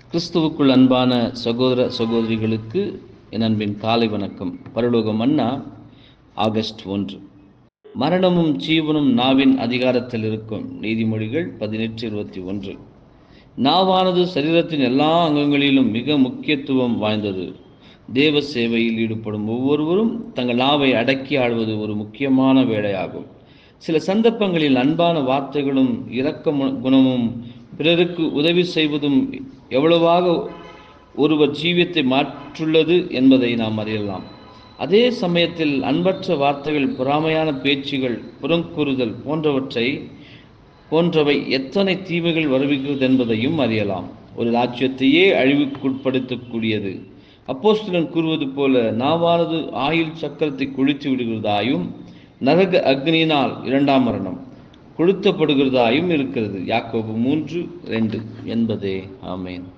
கிறிஸ்துவுக்குள் அன்பான சகோதர சகோதரிகளுக்கு என் அன்பின் காலை வணக்கம் பரலோக மன்னா ஆகஸ்ட் ஒன்று மரணமும் ஜீவனும் நாவின் அதிகாரத்தில் இருக்கும் நீதிமொழிகள் பதினெட்டு இருபத்தி ஒன்று நாவானது சரீரத்தின் எல்லா அங்கங்களிலும் மிக முக்கியத்துவம் வாய்ந்தது தேவ சேவையில் ஈடுபடும் ஒவ்வொருவரும் தங்கள் நாவை அடக்கி ஆள்வது ஒரு முக்கியமான வேலையாகும் சில சந்தர்ப்பங்களில் அன்பான வார்த்தைகளும் இரக்க மு- குணமும் பிறருக்கு உதவி செய்வதும் எவ்வளவாக ஒருவர் ஜீவியத்தை மாற்றுள்ளது என்பதை நாம் அறியலாம் அதே சமயத்தில் அன்பற்ற வார்த்தைகள் பொறாமையான பேச்சுகள் புறங்கூறுதல் போன்றவற்றை போன்றவை எத்தனை தீமைகள் வருவிக்கிறது என்பதையும் அறியலாம் ஒரு ராஜ்யத்தையே அழிவுக்குட்படுத்தக்கூடியது அப்போஸ்தலன் கூறுவது போல நாவானது ஆயுள் சக்கரத்தை குளித்து விடுகிறதாயும் நரக அக்னியினால் இரண்டாம் மரணம் கொளுத்தப்படுகிறதாயும் இருக்கிறது யாக்கோபு மூன்று ரெண்டு என்பதே ஆமேன்